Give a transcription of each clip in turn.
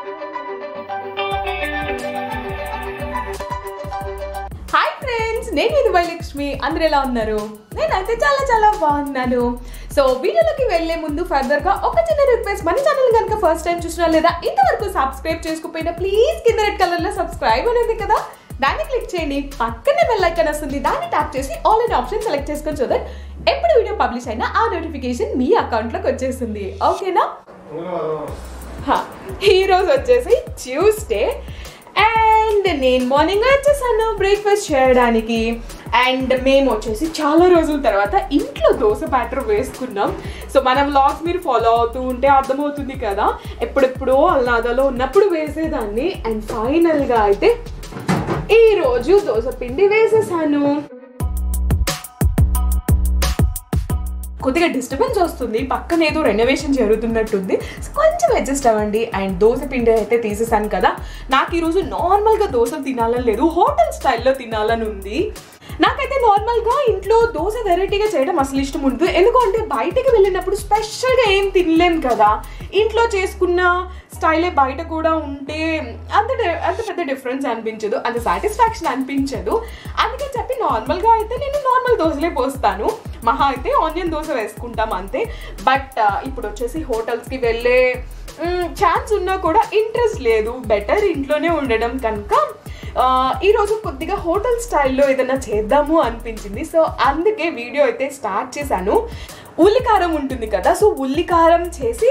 hi friends నేను ఇది లక్ష్మి అందరు ఎలా ఉన్నారు నేనైతే చాలా చాలా బాగున్నాను సో వీడియోలోకి వెళ్ళే ముందు ఫర్దర్ గా ఒక చిన్న రిక్వెస్ట్ మన ఛానల్ కనుక ఫస్ట్ టైం చూసినా లేదా ఇంతవరకు సబ్స్క్రైబ్ చేసుకోకపోయినా ప్లీజ్ కింద రెడ్ కలర్ లో సబ్స్క్రైబ్ అనేది కదా దాన్ని క్లిక్ చేయండి పక్కనే బెల్ ఐకాన్ వస్తుంది దాన్ని ట్యాప్ చేసి ఆల్ ఇన్ ఆప్షన్ సెలెక్ట్ చేసుకొని సో దట్ ఎప్పుడు వీడియో పబ్లిష్ అయినా ఆ నోటిఫికేషన్ మీ అకౌంట్లోకి వచ్చేస్తుంది ఓకేనా హా, ఈ రోజు వచ్చేసి ట్యూస్డే అండ్ నేను మార్నింగ్ వచ్చేసాను బ్రేక్ఫాస్ట్ చేయడానికి అండ్ మేము వచ్చేసి చాలా రోజుల తర్వాత ఇంట్లో దోశ బ్యాటర్ వేసుకున్నాం సో మన వ్లాగ్స్ మీరు ఫాలో అవుతూ ఉంటే అర్థమవుతుంది కదా ఎప్పుడెప్పుడో అల్లాదలో ఉన్నప్పుడు వేసేదాన్ని అండ్ ఫైనల్గా అయితే ఈ రోజు దోశ పిండి వేసేసాను కొద్దిగా డిస్టర్బెన్స్ వస్తుంది పక్కన ఏదో రెనోవేషన్ జరుగుతున్నట్టుంది సో కొంచెం అడ్జస్ట్ అవ్వండి అండ్ దోశ పిండి అయితే తీసేసాను కదా నాకు ఈరోజు నార్మల్గా దోశ తినాలని లేదు హోటల్ స్టైల్లో తినాలని ఉంది నాకైతే నార్మల్గా ఇంట్లో దోశ వెరైటీగా చేయడం అసలు ఇష్టం ఉండదు ఎందుకంటే బయటకు వెళ్ళినప్పుడు స్పెషల్గా ఏం తినలేం కదా ఇంట్లో చేసుకున్న స్టైలే బయట కూడా ఉంటే అంత డి- అంత పెద్ద డిఫరెన్స్ అనిపించదు అంత సాటిస్ఫాక్షన్ అనిపించదు అందుకని చెప్పి నార్మల్గా అయితే నేను నార్మల్ దోశలే పోస్తాను మహా అయితే ఆనియన్ దోశ వేసుకుంటాం అంతే బట్ ఇప్పుడు వచ్చేసి హోటల్స్కి వెళ్ళే ఛాన్స్ ఉన్నా కూడా ఇంట్రెస్ట్ లేదు బెటర్ ఇంట్లోనే ఉండడం కనుక ఆ, ఈరోజు కొద్దిగా హోటల్ స్టైల్లో ఏదైనా చేద్దాము అనిపించింది సో అందుకే వీడియో అయితే స్టార్ట్ చేశాను ఉల్లికారం ఉంటుంది కదా సో ఉల్లికారం చేసి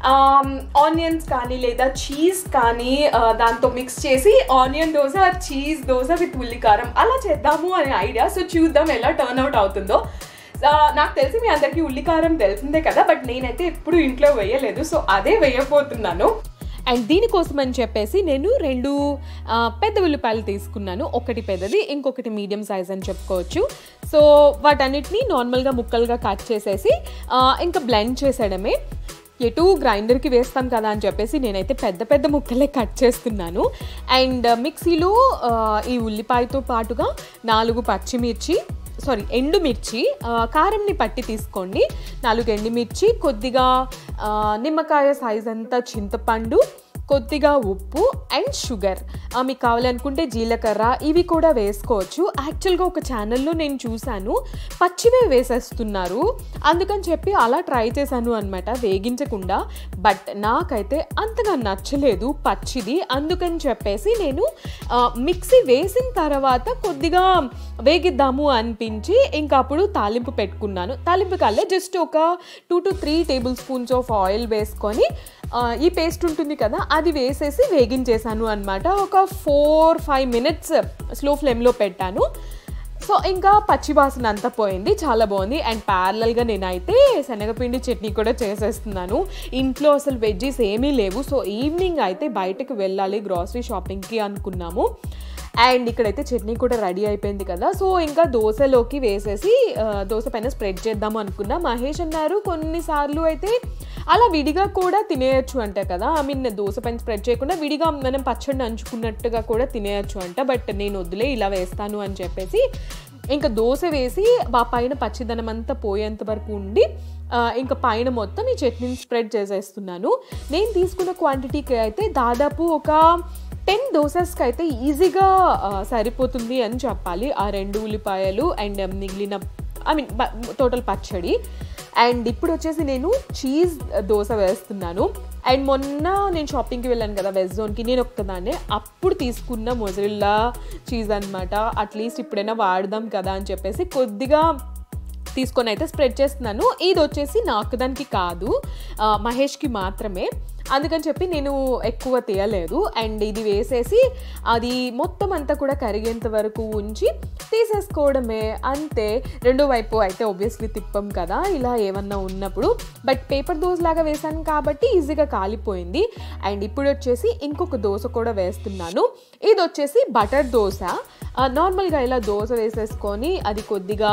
ఆనియన్స్ కానీ లేదా చీజ్ కానీ ఆ, దాంతో మిక్స్ చేసి onion dosa cheese dosa with ఉల్లికారం అలా చేద్దాము అనే ఐడియా సో చూద్దాం ఎలా టర్న్ అవుట్ అవుతుందో ఆ, నాకు తెలిసి మీ అందరికీ ఉల్లికారం తెలిసిందే కదా బట్ నేనైతే ఎప్పుడు ఇంట్లో వేయలేదు సో అదే వేయబోతున్నాను అండ్ దీనికోసం అని చెప్పేసి నేను రెండు ఆ, పెద్ద ఉల్లిపాయలు తీసుకున్నాను ఒకటి పెద్దది ఇంకొకటి మీడియం సైజ్ అని చెప్పుకోవచ్చు సో వాటన్నిటిని నార్మల్గా ముక్కలుగా కట్ చేసేసి ఆ, ఇంకా బ్లెండ్ చేసేయడమే ఎటు గ్రైండర్కి వేస్తాం కదా అని చెప్పేసి నేనైతే పెద్ద పెద్ద ముక్కలే కట్ చేస్తున్నాను అండ్ మిక్సీలో ఆ, ఈ ఉల్లిపాయతో పాటుగా నాలుగు పచ్చిమిర్చి సారీ ఎండుమిర్చి ఆ, కారంని పట్టి తీసుకోండి నాలుగు ఎండుమిర్చి కొద్దిగా ఆ, నిమ్మకాయ సైజ్ అంతా చింతపండు కొద్దిగా ఉప్పు అండ్ షుగర్ ఆ, మీకు కావాలనుకుంటే జీలకర్ర ఇవి కూడా వేసుకోవచ్చు యాక్చువల్గా ఒక ఛానల్లో నేను చూశాను పచ్చివే వేసేస్తున్నారు అందుకని చెప్పి అలా ట్రై చేశాను అనమాట వేగించకుండా బట్ నాకైతే అంతగా నచ్చలేదు పచ్చిది అందుకని చెప్పేసి నేను ఆ, మిక్సీ వేసిన తర్వాత కొద్దిగా వేగిద్దాము అనిపించి ఇంకా అప్పుడు తాలింపు పెట్టుకున్నాను తాలింపు కల్లా జస్ట్ ఒక two to three tablespoons of oil వేసుకొని ఆ, ఈ పేస్ట్ ఉంటుంది కదా అది వేసేసి వేగించేసాను అనమాట ఒక ఫోర్ ఫైవ్ మినిట్స్ స్లో ఫ్లేమ్లో పెట్టాను సో ఇంకా పచ్చి వాసన అంతా పోయింది చాలా బాగుంది అండ్ ప్యారలల్గా నేనైతే శనగపిండి చట్నీ కూడా చేసేస్తున్నాను ఇంట్లో అసలు వెజ్జీస్ ఏమీ లేవు సో ఈవినింగ్ అయితే బయటకు వెళ్ళాలి గ్రాసరీ షాపింగ్కి అనుకున్నాము అండ్ ఇక్కడైతే చట్నీ కూడా రెడీ అయిపోయింది కదా సో ఇంకా దోశలోకి వేసేసి ఆ, దోశ పైన స్ప్రెడ్ చేద్దాము అనుకున్నా మహేష్ అన్నారు కొన్నిసార్లు అయితే అలా విడిగా కూడా తినేయచ్చు అంట కదా ఐ మీన్ దోశ పైన స్ప్రెడ్ చేయకుండా విడిగా మనం పచ్చడిని నంచుకున్నట్టుగా కూడా తినేయచ్చు అంట బట్ నేను వద్దులే ఇలా వేస్తాను అని చెప్పేసి ఇంకా దోశ వేసి ఆ పైన పచ్చిదనం అంతా పోయేంత వరకు ఉండి ఆ, ఇంకా పైన మొత్తం ఈ చట్నీని స్ప్రెడ్ చేసేస్తున్నాను నేను తీసుకున్న క్వాంటిటీకి అయితే దాదాపు ఒక టెన్ దోసెస్కి అయితే ఈజీగా ఆ, సరిపోతుంది అని చెప్పాలి ఆ రెండు ఉల్లిపాయలు అండ్ మిగిలిన ఐ మీన్ టోటల్ పచ్చడి అండ్ ఇప్పుడు వచ్చేసి నేను చీజ్ దోశ వేస్తున్నాను అండ్ మొన్న నేను షాపింగ్కి వెళ్ళాను కదా వెజ్ జోన్కి నేను ఒక్కదాన్నే అప్పుడు తీసుకున్న మొజరిల్లా చీజ్ అనమాట అట్లీస్ట్ ఇప్పుడైనా వాడదాం కదా అని చెప్పేసి కొద్దిగా తీసుకొని అయితే స్ప్రెడ్ చేస్తున్నాను ఇది వచ్చేసి నాకు దానికి కాదు ఆ, మహేష్కి మాత్రమే అందుకని చెప్పి నేను ఎక్కువ తీయలేదు అండ్ ఇది వేసేసి అది మొత్తం అంతా కూడా కరిగేంత వరకు ఉంచి తీసేసుకోవడమే అంతే రెండో వైపు అయితే ఒబ్వియస్లీ తిప్పం కదా ఇలా ఏమన్నా ఉన్నప్పుడు బట్ పేపర్ దోశ లాగా వేసాను కాబట్టి ఈజీగా కాలిపోయింది అండ్ ఇప్పుడు వచ్చేసి ఇంకొక దోశ కూడా వేస్తున్నాను ఇది వచ్చేసి బటర్ దోశ నార్మల్గా ఇలా దోశ వేసేసుకొని అది కొద్దిగా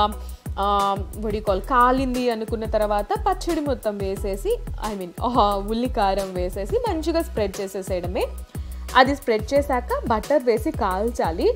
వడి కాల్ కాలింది అనుకున్న తర్వాత పచ్చడి మొత్తం వేసేసి ఐ మీన్ ఉల్లి కారం వేసేసి మంచిగా స్ప్రెడ్ చేసేసేయడమే అది స్ప్రెడ్ చేశాక బటర్ వేసి కాల్చాలి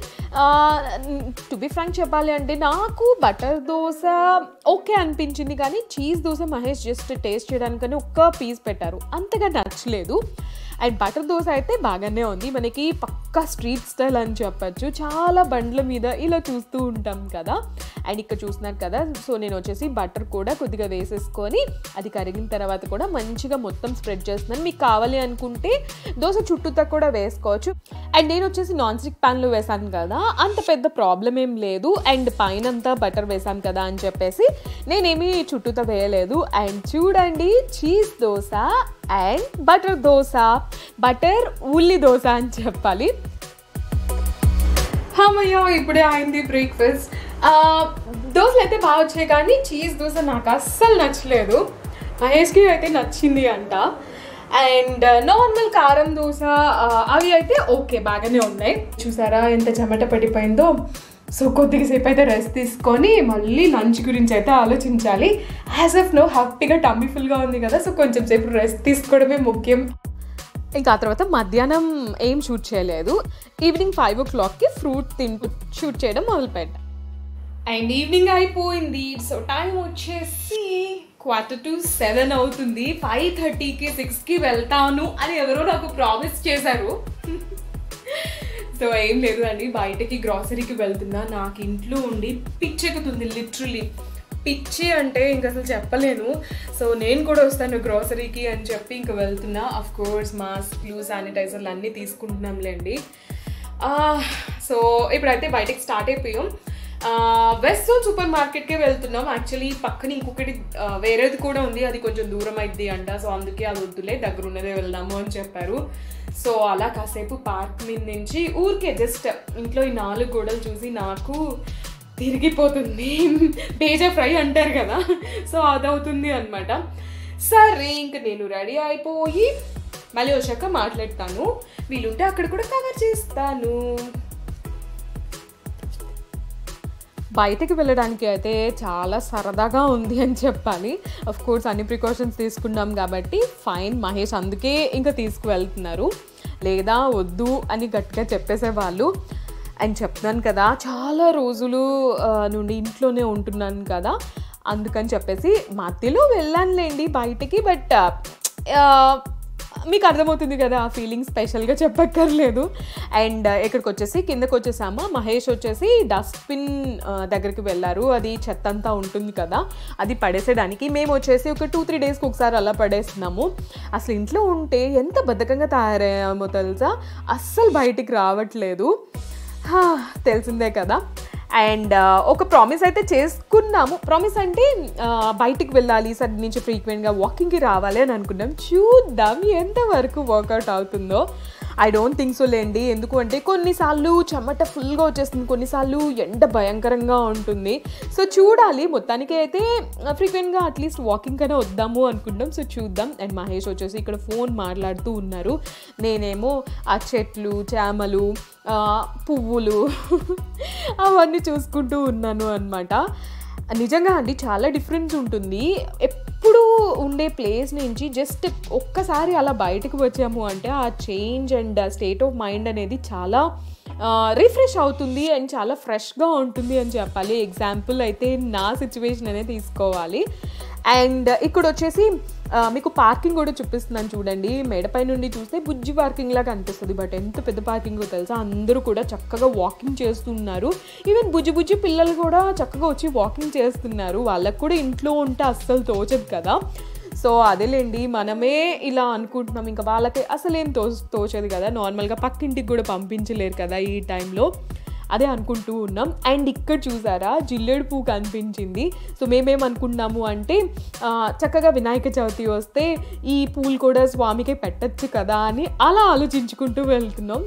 టు బి ఫ్రాంక్ చెప్పాలి అంటే నాకు బటర్ దోశ ఓకే అనిపించింది కానీ cheese dosa Mahesh just taste చేయడానికని ఒక్క పీస్ పెట్టారు అంతగా నచ్చలేదు అండ్ బటర్ దోశ అయితే బాగానే ఉంది మనకి పక్కా స్ట్రీట్ స్టైల్ అని చెప్పచ్చు చాలా బండ్ల మీద ఇలా చూస్తూ ఉంటాం కదా అండ్ ఇక్కడ చూస్తున్నారు కదా సో నేను వచ్చేసి బటర్ కూడా కొద్దిగా వేసేసుకొని అది కరిగిన తర్వాత కూడా మంచిగా మొత్తం స్ప్రెడ్ చేస్తున్నాను మీకు కావాలి అనుకుంటే దోశ చుట్టూతా కూడా వేసుకోవచ్చు అండ్ నేను వచ్చేసి నాన్ స్టిక్ ప్యాన్లో వేసాను కదా అంత పెద్ద ప్రాబ్లం ఏం లేదు అండ్ పైన అంతా బటర్ వేసాను కదా అని చెప్పేసి నేనేమి చుట్టూతా వేయలేదు అండ్ చూడండి cheese dosa and butter dosa butter ఉల్లి దోశ అని చెప్పాలి అమ్మయ్యో ఇప్పుడే అయింది బ్రేక్ఫాస్ట్ దోశలు అయితే బాగా వచ్చాయి కానీ చీజ్ దోశ నాకు అస్సలు నచ్చలేదు మహేష్కి అయితే నచ్చింది అంట అండ్ నార్మల్ కారం దోశ ఆ, అవి అయితే ఓకే బాగానే ఉన్నాయి చూసారా ఎంత చెమట పడిపోయిందో సో కొద్దిగా సేపు అయితే రెస్ట్ తీసుకొని మళ్ళీ లంచ్ గురించి అయితే ఆలోచించాలి యాజ్ ఆఫ్ నో హ్యాపీగా టమ్మీ ఫుల్గా ఉంది కదా సో కొంచెం సేపు రెస్ట్ తీసుకోవడమే ముఖ్యం ఇంకా ఆ తర్వాత మధ్యాహ్నం ఏం షూట్ చేయలేదు ఈవినింగ్ ఫైవ్ ఓ క్లాక్కి ఫ్రూట్ తింటూ షూట్ చేయడం మొదలుపెట్టా అండ్ ఈవినింగ్ అయిపోయింది సో టైం వచ్చేసి క్వార్టర్ టు సెవెన్ అవుతుంది ఫైవ్ థర్టీకి సిక్స్కి వెళ్తాను అని ఎవరో నాకు ప్రామిస్ చేశారు సో ఏం లేదు అండి బయటకి గ్రాసరీకి వెళ్తున్నా నాకు ఇంట్లో ఉండి పిచ్చెక్కుతుంది లిటరలీ పిచ్చి అంటే ఇంక అసలు చెప్పలేను సో నేను కూడా వస్తాను గ్రాసరీకి అని చెప్పి ఇంక వెళ్తున్నా అఫ్ కోర్స్ మాస్క్లు శానిటైజర్లు అన్నీ తీసుకుంటున్నాంలేండి సో ఇప్పుడైతే బయటకి స్టార్ట్ అయిపోయాం వెస్ట్ జోన్ సూపర్ మార్కెట్కే వెళ్తున్నాం యాక్చువల్లీ పక్కన ఇంకొకటి ఆ, వేరేది కూడా ఉంది అది కొంచెం దూరం అయింది అంట సో అందుకే అది వద్దులే దగ్గర ఉన్నదే వెళ్దాము అని చెప్పారు సో అలా కాసేపు పార్క్ మీద నుంచి ఊరికే జస్ట్ ఇంట్లో ఈ నాలుగు గోడలు చూసి నాకు తిరిగిపోతుంది పేజా ఫ్రై అంటారు కదా సో అదవుతుంది అనమాట సరే ఇంక నేను రెడీ అయిపోయి మళ్ళీ వచ్చాక మాట్లాడతాను వీలుంటే అక్కడ కూడా కవర్ చేస్తాను బయటకు వెళ్ళడానికి అయితే చాలా సరదాగా ఉంది అని చెప్పాలి అఫ్ కోర్స్ అన్ని ప్రికాషన్స్ తీసుకున్నాం కాబట్టి ఫైన్ మహేష్ అందుకే ఇంకా తీసుకువెళ్తున్నారు లేదా వద్దు అని గట్టిగా చెప్పేసేవాళ్ళు అని చెప్తున్నాను కదా చాలా రోజులు ఆ, నుండి ఇంట్లోనే ఉంటున్నాను కదా అందుకని చెప్పేసి మధ్యలో వెళ్ళానులేండి బయటికి బట్ మీకు అర్థమవుతుంది కదా ఆ ఫీలింగ్ స్పెషల్గా చెప్పక్కర్లేదు అండ్ ఇక్కడికి వచ్చేసి కిందకి వచ్చేసామా మహేష్ వచ్చేసి డస్ట్బిన్ దగ్గరికి వెళ్ళారు అది చెత్త అంతా ఉంటుంది కదా అది పడేసేయడానికి మేము వచ్చేసి ఒక టూ త్రీ డేస్కి ఒకసారి అలా పడేస్తున్నాము అసలు ఇంట్లో ఉంటే ఎంత బద్ధకంగా తయారయ్యామో తెలుసా అస్సలు బయటికి రావట్లేదు హా, తెలిసిందే కదా అండ్ ఒక ప్రామిస్ అయితే చేసుకున్నాము ప్రామిస్ అంటే ఆ, బయటికి వెళ్ళాలి సరి నుంచి ఫ్రీక్వెంట్గా వాకింగ్కి రావాలి అని అనుకున్నాం చూద్దాం ఎంతవరకు వర్కౌట్ అవుతుందో ఐ డోంట్ థింక్ సో లేండి ఎందుకు అంటే కొన్నిసార్లు చెమట ఫుల్గా వచ్చేస్తుంది కొన్నిసార్లు ఎండ భయంకరంగా ఉంటుంది సో చూడాలి మొత్తానికి అయితే ఫ్రీక్వెంట్గా అట్లీస్ట్ వాకింగ్ కన్నా వద్దాము అనుకుంటాం సో చూద్దాం అండ్ మహేష్ వచ్చేసి ఇక్కడ ఫోన్ మాట్లాడుతూ ఉన్నారు నేనేమో ఆ చెట్లు చేమలు ఆ, పువ్వులు అవన్నీ చూసుకుంటూ ఉన్నాను అనమాట నిజంగా అండి చాలా డిఫరెన్స్ ఉంటుంది ఎప్పుడు ఉండే ప్లేస్ నుంచి జస్ట్ ఒక్కసారి అలా బయటకు వచ్చాము అంటే ఆ change and state of mind అనేది చాలా రిఫ్రెష్ అవుతుంది అండ్ చాలా ఫ్రెష్గా ఉంటుంది అని చెప్పాలి ఎగ్జాంపుల్ అయితే నా సిచ్యువేషన్ అనేది తీసుకోవాలి అండ్ ఇక్కడ వచ్చేసి ఆ, మీకు పార్కింగ్ కూడా చూపిస్తున్నాను చూడండి మేడపై నుండి చూస్తే బుజ్జి పార్కింగ్ లాగా అనిపిస్తుంది బట్ ఎంత పెద్ద పార్కింగ్ తెలుసా అందరూ కూడా చక్కగా వాకింగ్ చేస్తున్నారు ఈవెన్ బుజ్జి బుజ్జి పిల్లలు కూడా చక్కగా వచ్చి వాకింగ్ చేస్తున్నారు వాళ్ళకు కూడా ఇంట్లో ఉంటే అస్సలు తోచదు కదా సో అదేలేండి మనమే ఇలా అనుకుంటున్నాం ఇంకా వాళ్ళకి అసలు ఏం తో తోచదు కదా నార్మల్గా పక్కింటికి కూడా పంపించలేరు కదా ఈ టైంలో అదే అనుకుంటూ ఉన్నాం అండ్ ఇక్కడ చూసారా జిల్లేడు పువ్వు కనిపించింది సో మేమేం అనుకున్నాము అంటే ఆ, చక్కగా వినాయక చవితి వస్తే ఈ పూలు కూడా స్వామికి పెట్టచ్చు కదా అని అలా ఆలోచించుకుంటూ వెళ్తున్నాం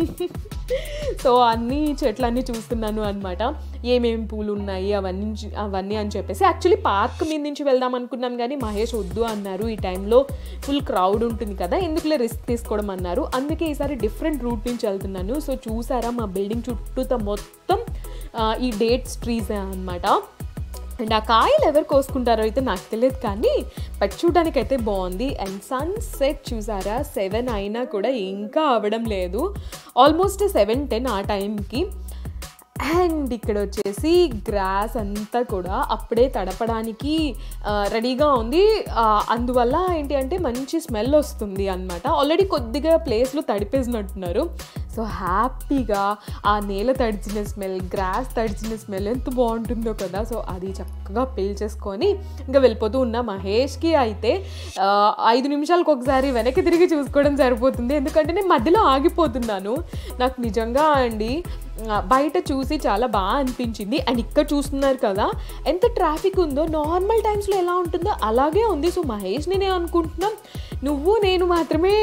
సో అన్ని చెట్లన్నీ చూస్తున్నాను అనమాట ఏమేమి పూలు ఉన్నాయి అవన్నీ చూ- అవన్నీ అని చెప్పేసి యాక్చువల్లీ పార్క్ మీద నుంచి వెళ్దాం అనుకున్నాం కానీ మహేష్ వద్దు అన్నారు ఈ టైంలో ఫుల్ క్రౌడ్ ఉంటుంది కదా ఎందుకులే రిస్క్ తీసుకోవడం అన్నారు అందుకే ఈసారి డిఫరెంట్ రూట్ నుంచి వెళ్తున్నాను సో చూసారా మా బిల్డింగ్ చుట్టూతో మొత్తం ఆ, ఈ డేట్స్ ట్రీస్ అనమాట అండ్ ఆ కాయలు ఎవరు కోసుకుంటారో అయితే నాకు తెలియదు కానీ బట్ చూడడానికి అయితే బాగుంది అండ్ సన్సెట్ చూసారా సెవెన్ అయినా కూడా ఇంకా అవ్వడం లేదు ఆల్మోస్ట్ సెవెన్ టెన్ ఆ టైంకి అండ్ ఇక్కడ వచ్చేసి గ్రాస్ అంతా కూడా అప్పుడే తడపడానికి ఆ, రెడీగా ఉంది ఆ, అందువల్ల ఏంటి అంటే మంచి స్మెల్ వస్తుంది అనమాట ఆల్రెడీ కొద్దిగా ప్లేస్లో తడిపేసినట్టున్నారు సో హ్యాపీగా ఆ నేల తడిచిన స్మెల్ గ్రాస్ తడిచిన స్మెల్ ఎంత బాగుంటుందో కదా సో అది చక్కగా పీల్చేసుకొని ఇంకా వెళ్ళిపోతూ ఉన్న మహేష్కి అయితే ఆ, ఐదు నిమిషాలకు ఒకసారి వెనక్కి తిరిగి చూసుకోవడం సరిపోతుంది ఎందుకంటే నేను మధ్యలో ఆగిపోతున్నాను నాకు నిజంగా అండి ఆ, బయట చూసి చాలా బాగా అనిపించింది అండ్ ఇక్కడ చూస్తున్నారు కదా ఎంత ట్రాఫిక్ ఉందో నార్మల్ టైమ్స్లో ఎలా ఉంటుందో అలాగే ఉంది సో మహేష్ నేనే అనుకుంటున్నాం నువ్వు నేను మాత్రమే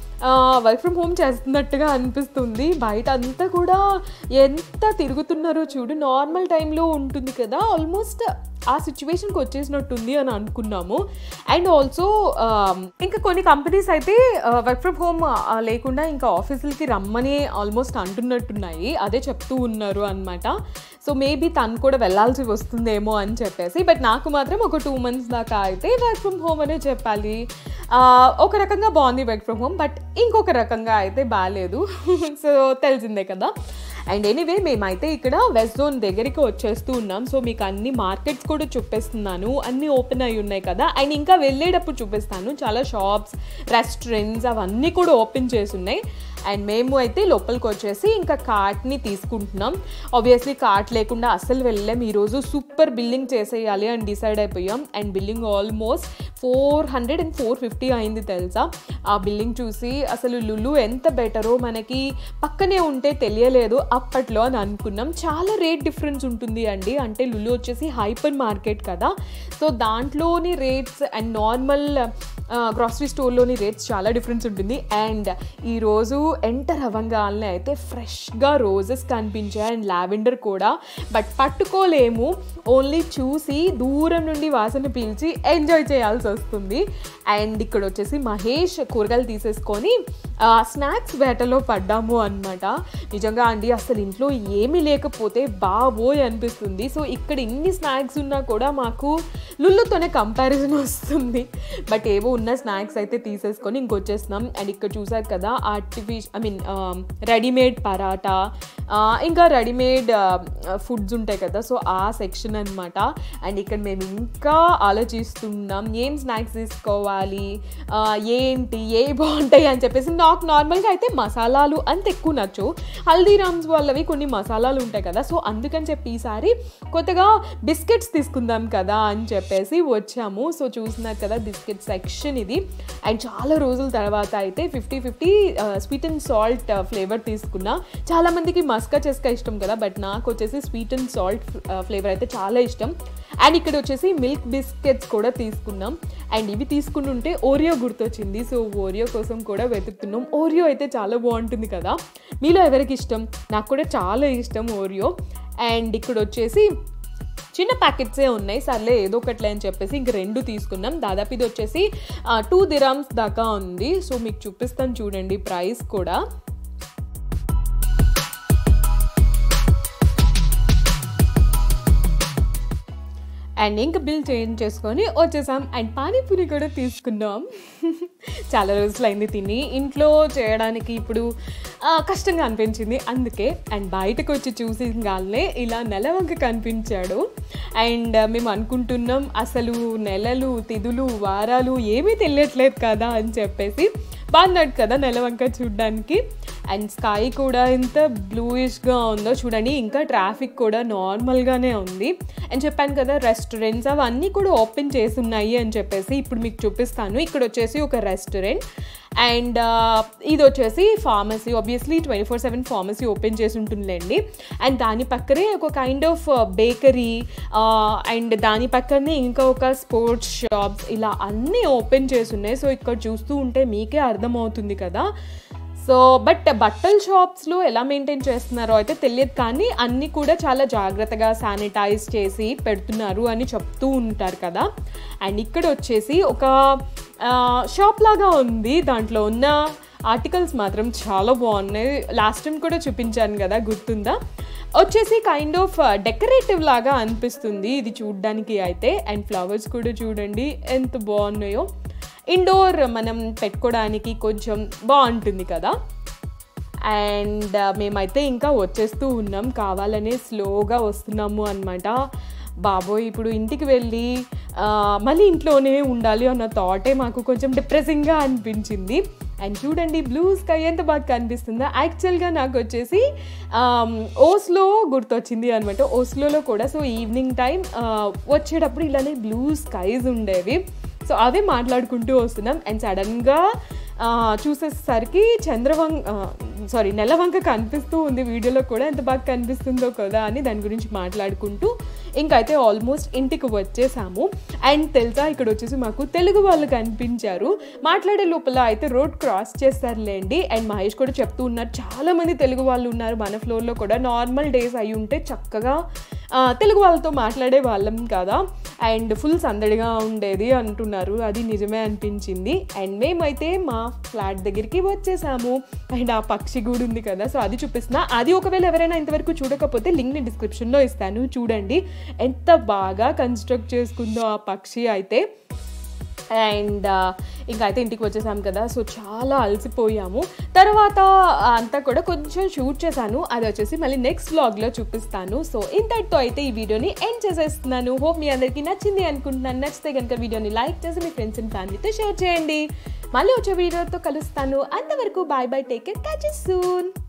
వర్క్ ఫ్రమ్ హోమ్ చేస్తున్నట్టుగా అనిపిస్తుంది బయట అంతా కూడా ఎంత తిరుగుతున్నారో చూడు నార్మల్ టైంలో ఉంటుంది కదా ఆల్మోస్ట్ ఆ సిచ్యువేషన్కి వచ్చేసినట్టుంది అని అనుకున్నాము అండ్ ఆల్సో ఇంకా కొన్ని కంపెనీస్ అయితే వర్క్ ఫ్రమ్ హోమ్ లేకుండా ఇంకా ఆఫీసులకి రమ్మని ఆల్మోస్ట్ అంటున్నట్టున్నాయి అదే చెప్తూ ఉన్నారు అనమాట సో మేబీ తను కూడా వెళ్ళాల్సి వస్తుందేమో అని చెప్పేసి బట్ నాకు మాత్రం ఒక టూ మంత్స్ దాకా అయితే వర్క్ ఫ్రమ్ హోమ్ అనే చెప్పాలి ఆ, ఒక రకంగా బాగుంది వర్క్ ఫ్రమ్ హోమ్ బట్ ఇంకొక రకంగా అయితే బాగాలేదు సో తెలిసిందే కదా అండ్ ఎనీవే మేమైతే ఇక్కడ వెస్ట్ జోన్ దగ్గరికి వచ్చేస్తూ ఉన్నాం సో మీకు అన్ని మార్కెట్స్ కూడా చూపిస్తున్నాను అన్నీ ఓపెన్ అయి ఉన్నాయి కదా అండ్ ఇంకా వెళ్ళేటప్పుడు చూపిస్తాను చాలా షాప్స్ రెస్టారెంట్స్ అవన్నీ కూడా ఓపెన్ చేసి ఉన్నాయి అండ్ మేము అయితే లోపలికి వచ్చేసి ఇంకా కార్ట్ని తీసుకుంటున్నాం ఆబ్వియస్లీ కార్ట్ లేకుండా అస్సలు వెళ్ళలేం ఈరోజు సూపర్ బిల్లింగ్ చేసేయాలి అని డిసైడ్ అయిపోయాం and billing almost four hundred and four fifty అయింది తెలుసా ఆ బిల్లింగ్ చూసి అసలు లులు ఎంత బెటరో మనకి పక్కనే ఉంటే తెలియలేదు అప్పట్లో అని అనుకున్నాం చాలా రేట్ డిఫరెన్స్ ఉంటుంది అండి అంటే లులు వచ్చేసి హైపర్ మార్కెట్ కదా సో దాంట్లోని రేట్స్ అండ్ నార్మల్ గ్రాసరీ స్టోర్లోని రేట్స్ చాలా డిఫరెన్స్ ఉంటుంది అండ్ ఈరోజు ఎంటర్ అవ్వగానే అయితే ఫ్రెష్గా రోజెస్ కనిపించాయి అండ్ లావెండర్ కూడా బట్ పట్టుకోలేము ఓన్లీ చూసి దూరం నుండి వాసన పీల్చి ఎంజాయ్ చేయాల్సి వస్తుంది అండ్ ఇక్కడ వచ్చేసి మహేష్ కూరగాయలు తీసేసుకొని స్నాక్స్ వేటలో పడ్డాము అనమాట నిజంగా అండి అసలు ఇంట్లో ఏమీ లేకపోతే బాబోయ్ అనిపిస్తుంది సో ఇక్కడ ఇన్ని స్నాక్స్ ఉన్నా కూడా మాకు లుల్లుతోనే కంపారిజన్ వస్తుంది బట్ ఏవో ఉన్న స్నాక్స్ అయితే తీసేసుకొని ఇంకొచ్చేస్తున్నాం అండ్ ఇక్కడ చూసారు కదా artificial I mean readymade paratha ఆ, ఇంకా రెడీమేడ్ ఫుడ్స్ ఉంటాయి కదా సో ఆ సెక్షన్ అనమాట అండ్ ఇక్కడ మేము ఇంకా ఆలోచిస్తున్నాం ఏం స్నాక్స్ తీసుకోవాలి ఆ, ఏంటి ఏ బాగుంటాయి అని చెప్పేసి నాకు నార్మల్గా అయితే మసాలాలు అంత ఎక్కువ నచ్చు హల్దీరామ్స్ వాళ్ళవి కొన్ని మసాలాలు ఉంటాయి కదా సో అందుకని చెప్పి ఈసారి కొత్తగా బిస్కెట్స్ తీసుకుందాం కదా అని చెప్పేసి వచ్చాము సో చూస్తున్నారు కదా బిస్కెట్ సెక్షన్ ఇది అండ్ చాలా రోజుల తర్వాత అయితే fifty fifty sweet and salt flavour తీసుకున్నా చాలా మందికి మస్కా చెస్కా ఇష్టం కదా బట్ నాకు వచ్చేసి స్వీట్ అండ్ సాల్ట్ ఫ్లేవర్ అయితే చాలా ఇష్టం అండ్ ఇక్కడ వచ్చేసి మిల్క్ బిస్కెట్స్ కూడా తీసుకున్నాం అండ్ ఇవి తీసుకుని ఉంటే ఓరియో గుర్తొచ్చింది సో ఓరియో కోసం కూడా వెతుకుతున్నాం ఓరియో అయితే చాలా బాగుంటుంది కదా మీలో ఎవరికి ఇష్టం నాకు కూడా చాలా ఇష్టం ఓరియో అండ్ ఇక్కడ వచ్చేసి చిన్న ప్యాకెట్సే ఉన్నాయి సర్లే ఏదో ఒకట్లే అని చెప్పేసి ఇంక రెండు తీసుకున్నాం దాదాపు ఇది వచ్చేసి టూ దిరామ్స్ దాకా ఉంది సో మీకు చూపిస్తాను చూడండి ప్రైస్ కూడా అండ్ ఇంకా బిల్ చేంజ్ చేసుకొని వచ్చేసాం అండ్ పానీపూరి కూడా తీసుకున్నాం చాలా రోజులు అయింది తిని ఇంట్లో చేయడానికి ఇప్పుడు ఆ, కష్టంగా అనిపించింది అందుకే అండ్ బయటకు వచ్చి చూసి గాలనే ఇలా నెలవంక కనిపించాడు అండ్ మేము అనుకుంటున్నాం అసలు నెలలు తిథులు వారాలు ఏమీ తెలియట్లేదు కదా అని చెప్పేసి బాగున్నాడు కదా నెలవంక చూడడానికి అండ్ స్కై కూడా ఎంత బ్లూయిష్గా ఉందో చూడండి ఇంకా ట్రాఫిక్ కూడా నార్మల్గానే ఉంది అని చెప్పాను కదా రెస్టారెంట్స్ అవన్నీ కూడా ఓపెన్ చేసి ఉన్నాయి అని చెప్పేసి ఇప్పుడు మీకు చూపిస్తాను ఇక్కడ వచ్చేసి ఒక రెస్టారెంట్ అండ్ ఇది వచ్చేసి pharmacy obviously twenty four seven pharmacy open చేసి ఉంటుందిలేండి అండ్ దాని పక్కనే ఒక కైండ్ ఆఫ్ బేకరీ అండ్ దాని పక్కనే ఇంకా ఒక స్పోర్ట్స్ షాప్స్ ఇలా అన్నీ ఓపెన్ చేసి ఉన్నాయి సో ఇక్కడ చూస్తూ ఉంటే మీకే అర్థమవుతుంది కదా సో బట్ బట్టల షాప్స్లో ఎలా మెయింటైన్ చేస్తున్నారో అయితే తెలియదు కానీ అన్నీ కూడా చాలా జాగ్రత్తగా శానిటైజ్ చేసి పెడుతున్నారు అని చెప్తూ ఉంటారు కదా అండ్ ఇక్కడ వచ్చేసి ఒక షాప్ లాగా ఉంది దాంట్లో ఉన్న ఆర్టికల్స్ మాత్రం చాలా బాగున్నాయి లాస్ట్ టైం కూడా చూపించాను కదా గుర్తుందా వచ్చేసి కైండ్ ఆఫ్ డెకరేటివ్ లాగా అనిపిస్తుంది ఇది చూడడానికి అయితే అండ్ ఫ్లవర్స్ కూడా చూడండి ఎంత బాగున్నాయో ఇండోర్ మనం పెట్టుకోవడానికి కొంచెం బాగుంటుంది కదా అండ్ మేమైతే ఇంకా వచ్చేస్తూ ఉన్నాం కావాలనే స్లోగా వస్తున్నాము అనమాట బాబోయ్ ఇప్పుడు ఇంటికి వెళ్ళి ఆ, మళ్ళీ ఇంట్లోనే ఉండాలి అన్న థాటే మాకు కొంచెం డిప్రెసింగ్గా అనిపించింది అండ్ చూడండి బ్లూ స్కై ఎంత బాగా కనిపిస్తుందో యాక్చువల్గా నాకు వచ్చేసి ఆమ్, ఓస్లో గుర్తొచ్చింది అనమాట ఓస్లోలో కూడా సో ఈవినింగ్ టైం వచ్చేటప్పుడు ఇలానే బ్లూ స్కైస్ ఉండేవి సో అవే మాట్లాడుకుంటూ వస్తున్నాం అండ్ సడన్గా చూసేసరికి చంద్రవంక సారీ నెలవంక కనిపిస్తూ ఉంది వీడియోలో కూడా ఎంత బాగా కనిపిస్తుందో కదా అని దాని గురించి మాట్లాడుకుంటూ ఇంకైతే ఆల్మోస్ట్ ఇంటికి వచ్చేసాము అండ్ తెలుసా ఇక్కడ వచ్చేసి మాకు తెలుగు వాళ్ళు కనిపించారు మాట్లాడే లోపల అయితే రోడ్ క్రాస్ చేస్తారులేండి అండ్ మహేష్ కూడా చెప్తూ ఉన్నారు చాలామంది తెలుగు వాళ్ళు ఉన్నారు మన ఫ్లోర్లో కూడా నార్మల్ డేస్ అయి ఉంటే చక్కగా ఆ, తెలుగు వాళ్ళతో మాట్లాడే వాళ్ళం కదా అండ్ ఫుల్ సందడిగా ఉండేది అంటున్నారు అది నిజమే అనిపించింది అండ్ మేమైతే మా ఫ్లాట్ దగ్గరికి వచ్చేసాము అండ్ ఆ పక్షి గూడు ఉంది కదా సో అది చూపిస్తున్నా అది ఒకవేళ ఎవరైనా ఇంతవరకు చూడకపోతే లింక్ని డిస్క్రిప్షన్లో ఇస్తాను చూడండి ఎంత బాగా కన్స్ట్రక్ట్ చేసుకుందో ఆ పక్షి అయితే అండ్ ఇంకా అయితే ఇంటికి వచ్చేసాం కదా సో చాలా అలసిపోయాము తర్వాత అంతా కూడా కొంచెం షూట్ చేశాను అది వచ్చేసి మళ్ళీ నెక్స్ట్ వ్లాగ్లో చూపిస్తాను సో ఇంతటితో అయితే ఈ వీడియోని ఎండ్ చేసేస్తున్నాను హోప్ మీ అందరికీ నచ్చింది అనుకుంటున్నాను నచ్చితే కనుక వీడియోని లైక్ చేసి మీ ఫ్రెండ్స్ అండ్ ఫ్యామిలీతో షేర్ చేయండి మళ్ళీ వచ్చే వీడియోతో కలుస్తాను అంతవరకు bye bye take care catch soon